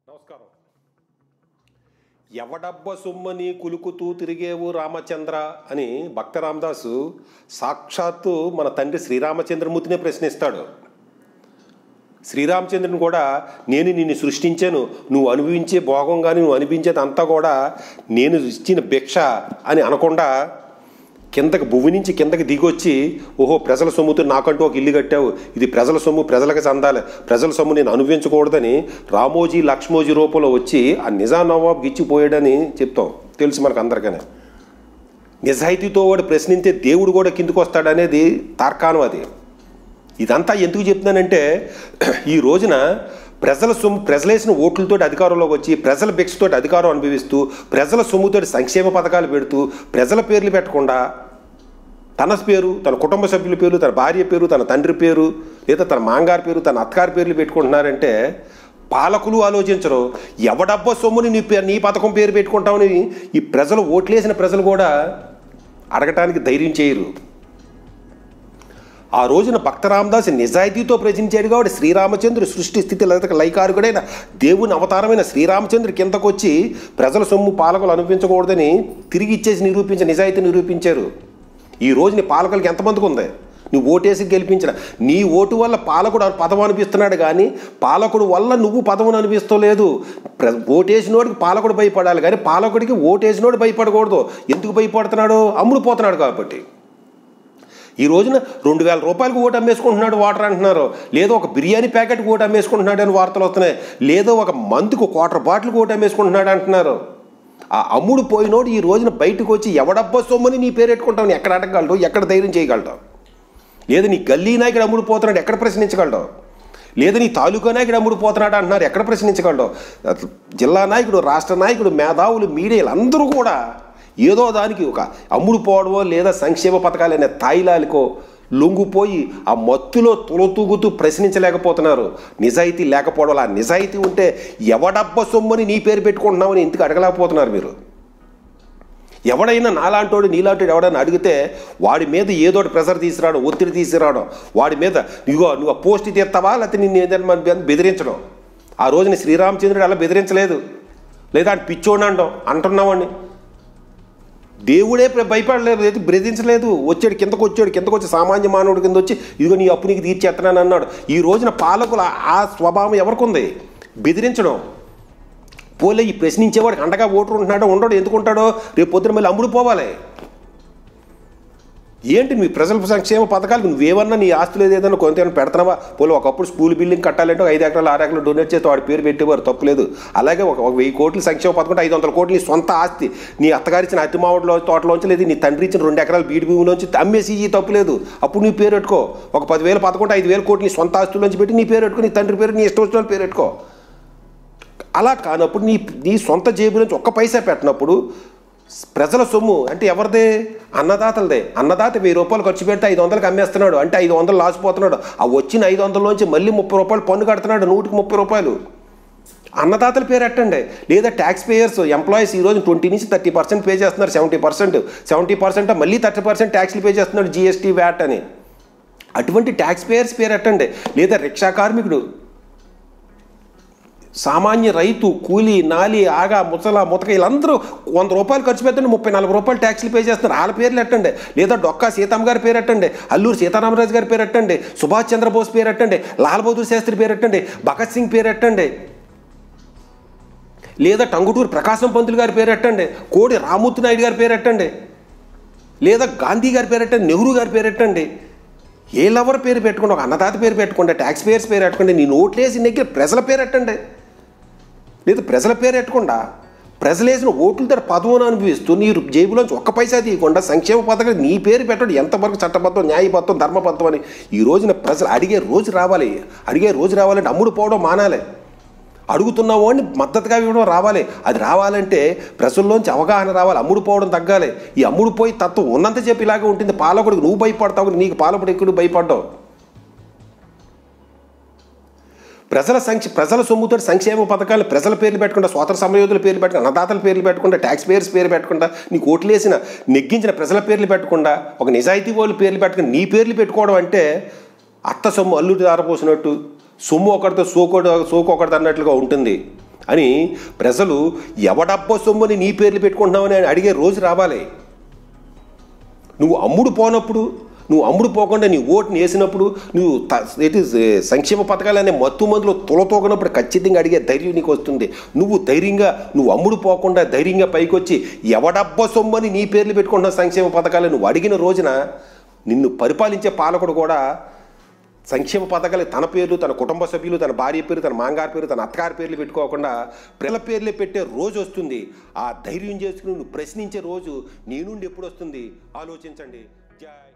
నమస్కారం ఎవడబ్బ సొమ్మని కులుకుతూ తిరిగేవు రామచంద్ర అని భక్త రామదాసు సాక్షాత్తు మన తండ్రి శ్రీరామచంద్రమూర్తినే ప్రశ్నిస్తాడు శ్రీరామచంద్రుని కూడా నేను నిన్ను సృష్టించాను నువ్వు అనుభవించే భోగం కానీ నువ్వు అనిపించేది అంతా కూడా నేను ఇచ్చిన భిక్ష అని అనకుండా కిందకి భూమి నుంచి కిందకి దిగొచ్చి ఓహో ప్రజల సొమ్ముతో నాకంటూ ఒక ఇల్లు కట్టావు ఇది ప్రజల సొమ్ము ప్రజలకు చెందాలి ప్రజల సొమ్ము నేను అనుభవించకూడదని రామోజీ లక్ష్మోజీ రూపంలో వచ్చి ఆ నిజాం నవాబ్కి ఇచ్చిపోయాడని చెప్తాం తెలుసు మనకు అందరికనే నిజాయితీతో వాడు ప్రశ్నించే దేవుడు కూడా కిందకు వస్తాడనేది తార్కాణం అది ఇదంతా ఎందుకు చెప్తున్నానంటే ఈ రోజున ప్రజల సొమ్ము ప్రజలేసిన ఓట్లతో అధికారంలోకి వచ్చి ప్రజల భిక్షతో అధికారం అనుభవిస్తూ ప్రజల సొమ్ముతో సంక్షేమ పథకాలు పెడుతూ ప్రజల పేర్లు పెట్టకుండా తన పేరు తన కుటుంబ సభ్యుల పేరు తన భార్య పేరు తన తండ్రి పేరు లేదా తన మాంగారి పేరు తన అత్తగారి పేర్లు పెట్టుకుంటున్నారంటే పాలకులు ఆలోచించరు ఎవడబ్బ సొమ్ముని నీ పేరు నీ పథకం పేరు పెట్టుకుంటామని ఈ ప్రజలు ఓట్లేసిన ప్రజలు కూడా అడగటానికి ధైర్యం చేయరు ఆ రోజున భక్త రామదాస్ నిజాయితీతో ప్రశ్నించాడు కాబట్టి శ్రీరామచంద్రుడు సృష్టి స్థితి లలిత లైకారుడైన దేవుని అవతారమైన శ్రీరామచంద్రుడు కిందకు వచ్చి ప్రజల సొమ్ము పాలకులు అనుభవించకూడదని తిరిగి ఇచ్చేసి నిరూపించ నిజాయితీ నిరూపించారు ఈ రోజు నీ పాలకులకి ఎంతమందికి ఉంది నువ్వు ఓటేసి గెలిపించిన నీ ఓటు వల్ల పాలకుడు పదవి అనిపిస్తున్నాడు కానీ పాలకుడు వల్ల నువ్వు పదవిని అనిపిస్తలేదు ప్ర ఓటేసినోడికి పాలకుడు భయపడాలి కానీ పాలకుడికి ఓటేసినోడు భయపడకూడదు ఎందుకు భయపడుతున్నాడు అమ్ముడు పోతున్నాడు కాబట్టి ఈ రోజున రెండు వేల రూపాయలకు ఓటు అమ్మేసుకుంటున్నాడు వాటర్ అంటున్నారు లేదో ఒక బిర్యానీ ప్యాకెట్కి ఓటు అమ్మేసుకుంటున్నాడు అని వార్తలు వస్తున్నాయి లేదో ఒక మందుకు క్వార్టర్ బాటిల్కి ఓటు అమ్మేసుకుంటున్నాడు అంటున్నారు ఆ అమ్ముడు పోయినోడు ఈ రోజున బయటకు వచ్చి ఎవడబ్బా సొమ్మని నీ పేరు పెట్టుకుంటావు ఎక్కడ అడగగలడు ఎక్కడ ధైర్యం చేయగలడు లేదు నీ గల్లీ నాయకుడు అమ్ముడు పోతున్నాడు ఎక్కడ ప్రశ్నించగలడు లేదా నీ తాలూకా నాయకుడు అమ్ముడు పోతున్నాడు అంటున్నారు ఎక్కడ ప్రశ్నించగలడు జిల్లా నాయకుడు రాష్ట్ర నాయకుడు మేధావులు మీడియాలు అందరూ కూడా ఏదో దానికి ఒక అమ్ముడు పోవడమో లేదా సంక్షేమ పథకాలైన తాయిలాలకో లొంగిపోయి ఆ మత్తులో తులతూగుతూ ప్రశ్నించలేకపోతున్నారు నిజాయితీ లేకపోవడం వల్ల ఆ నిజాయితీ ఉంటే ఎవడబ్బ సొమ్మని నీ పేరు పెట్టుకుంటున్నామని ఎందుకు అడగలేకపోతున్నారు మీరు ఎవడైనా నాలాంటోడు నీలాంటోడు ఎవడైనా అడిగితే వాడి మీద ఏదో ప్రెషర్ తీసుకురావడం ఒత్తిడి తీసుకురావడం వాడి మీద ఇగో నువ్వు ఆ పోస్ట్ తీస్తావా లేకపోతే నిన్ను ఏదైనా బెదిరించడం ఆ రోజున శ్రీరామచంద్రుడు అలా బెదిరించలేదు లేదా అని పిచ్చోడు అంటాం అంటున్నామని దేవుడే భయపడలేదు లేదు బెదిరించలేదు వచ్చాడు కిందకు వచ్చాడు కిందకు వచ్చి సామాన్య మానవుడి కింద వచ్చి ఇదిగో నీ అప్పు నీకు తీర్చేస్తున్నాను అన్నాడు ఈ రోజున పాలకుల ఆ స్వభావం ఎవరికి ఉంది బెదిరించడం పోలే ఈ ప్రశ్నించేవాడికి అండగా ఓటు ఉంటున్నాడో ఉండడు ఎందుకు ఉంటాడో రేపు పొద్దున మళ్ళీ అమ్ముడు పోవాలి ఏంటి మీ ప్రజల సంక్షేమ పథకాలకు నువ్వేమన్నా నీ ఆస్తులు ఏదైనా కొంత ఏమైనా పెడుతున్నావా పోలే ఒకప్పుడు స్కూల్ బిల్డింగ్ కట్టాలంటే ఒక ఐదు ఎకరాలు ఆరు ఎకరాలు డొనేట్ చేస్తే వాడి పేరు పెట్టేవారు తప్పులేదు అలాగే ఒక ఒక వెయ్యి కోట్లు సంక్షేమ పథకం ఐదు వందల కోట్లు నీ సొంత ఆస్తి నీ అత్తగారి ఇచ్చిన అతిమావుడిలో తోటలోంచి లేదు నీ తండ్రి ఇచ్చిన రెండు ఎకరాలు బీడి భూమిలోంచి అమ్మేసి ఈ తప్పులేదు అప్పుడు నీ పేరు పెట్టుకో ఒక పదివేలు పదకొండు ఐదు వేల కోట్లు నీ సొంత ఆస్తుల్లోంచి పెట్టి నీ పేరు పెట్టుకో నీ తండ్రి పేరు నీ ఇష్టం వచ్చిన పేరు పెట్టుకో అలా కానప్పుడు నీ నీ సొంత జేబు నుంచి ఒక్క పైసా పెట్టినప్పుడు ప్రజల సొమ్ము అంటే ఎవరిదే అన్నదాతలదే అన్నదాత వెయ్యి రూపాయలు ఖర్చు పెడితే ఐదు వందలకి అమ్మేస్తున్నాడు అంటే ఐదు వందలు లాసిపోతున్నాడు ఆ వచ్చిన ఐదు వందలలోంచి మళ్ళీ ముప్పై రూపాయలు పన్ను కడుతున్నాడు నూటికి ముప్పై రూపాయలు అన్నదాతల పేరు ఎట్టండి లేదా ట్యాక్స్ పేయర్స్ ఎంప్లాయీస్ ఈరోజు ట్వంటీ నుంచి థర్టీ పర్సెంట్ పే చేస్తున్నారు సెవెంటీ పర్సెంట్ సెవెంటీ పర్సెంట్ మళ్ళీ థర్టీ పర్సెంట్ ట్యాక్స్లు పే చేస్తున్నాడు జిఎస్టీ వ్యాట్ అని అటువంటి ట్యాక్స్ పేయర్స్ పేరు ఎట్టండి లేదా రిక్షా కార్మికుడు సామాన్య రైతు కూలి నాలి ఆగా ముసల ముతక వీళ్ళందరూ వంద రూపాయలు ఖర్చు పెడుతుంటే ముప్పై నలభై రూపాయలు ట్యాక్స్లు పే చేస్తున్నారు వాళ్ళ పేర్లు ఎట్టండి లేదా డొక్కా సీతమ్మ గారి పేరు ఎట్టండి అల్లూరు సీతారామరాజు గారి పేరు ఎట్టండి సుభాష్ చంద్రబోస్ పేరు ఎట్టండి లాల్ బహదూర్ శాస్త్రి పేరు ఎట్టండి భగత్ సింగ్ పేరు ఎట్టండి లేదా టంగుటూరు ప్రకాశం పంతులు గారి పేరు ఎట్టండి కోడి రామూర్తి నాయుడు గారి పేరు ఎట్టండి లేదా గాంధీ గారి పేరు ఎట్టండి నెహ్రూ గారి పేరు ఎట్టండి ఏ లవర్ పేరు పెట్టుకోండి ఒక అన్నదాత పేరు పెట్టుకోండి ట్యాక్స్ పేయర్స్ పేరు పెట్టుకోండి నీ నోట్లేసి నెగ్గి ప్రజల పేరు ఎట్టండి లేదా ప్రజల పేరు ఎట్టకుండా ప్రజలేసిన ఓట్లతో పదవును అనుభవిస్తూ నీ జేబులోంచి ఒక్క పైసా తీయకుండా సంక్షేమ పథకం నీ పేరు పెట్టడం ఎంతవరకు చట్టబద్ధం న్యాయబద్ధం ధర్మబద్ధం అని ఈ రోజున ప్రజలు అడిగే రోజు రావాలి అడిగే రోజు రావాలంటే అమ్ముడు పోవడం మానాలి అడుగుతున్న వాడిని మద్దతుగా ఇవ్వడం రావాలి అది రావాలంటే ప్రజల్లోంచి అవగాహన రావాలి అమ్ముడు పోవడం తగ్గాలి ఈ అమ్ముడు పోయి తత్వం ఉన్నంత చెప్పి ఇలాగే ఉంటుంది పాలకుడికి నువ్వు భయపడతావు నీకు పాలకుడు ఎక్కువ భయపడ్డావు ప్రజల సంక్ష ప్రజల సొమ్ముతో సంక్షేమ పథకాలు ప్రజల పేర్లు పెట్టకుండా స్వాతంత్ర సమయోధుల పేర్లు పెట్టకుండా అన్నదాతల పేర్లు పెట్టకుండా ట్యాక్స్ పేయర్స్ పేరు పెట్టకుండా నీకు ఓట్లేసిన నెగ్గించిన ప్రజల పేర్లు పెట్టకుండా ఒక నిజాయితీ వాళ్ళ పేర్లు పెట్టకుండా నీ పేర్లు పెట్టుకోవడం అంటే అత్త సొమ్ము అల్లుడి దారపోసినట్టు సొమ్ము ఒకటితో సోకోడు సోకు ఒకటి అన్నట్లుగా ఉంటుంది అని ప్రజలు ఎవడబ్బ సొమ్ముని నీ పేర్లు పెట్టుకుంటున్నావని అడిగే రోజు రావాలి నువ్వు అమ్ముడు పోనప్పుడు నువ్వు అమ్ముడు పోకుండా నీ ఓటుని వేసినప్పుడు నువ్వు ఏంటి సంక్షేమ పథకాలు అనే మత్తు మందులు తులతోగినప్పుడు ఖచ్చితంగా అడిగే ధైర్యం నీకు వస్తుంది నువ్వు ధైర్యంగా నువ్వు అమ్ముడు పోకుండా ధైర్యంగా పైకి వచ్చి ఎవడబ్బ సొమ్మని నీ పేర్లు పెట్టుకుంటున్న సంక్షేమ పథకాలు నువ్వు అడిగిన రోజున నిన్ను పరిపాలించే పాలకుడు కూడా సంక్షేమ పథకాలు తన పేర్లు తన కుటుంబ సభ్యులు తన భార్య పేరు తన మాంగారి పేరు తన అత్తగారి పేర్లు పెట్టుకోకుండా పిల్లల పేర్లే పెట్టే రోజు వస్తుంది ఆ ధైర్యం చేసుకుని నువ్వు ప్రశ్నించే రోజు నీ నుండి ఎప్పుడు వస్తుంది ఆలోచించండి జై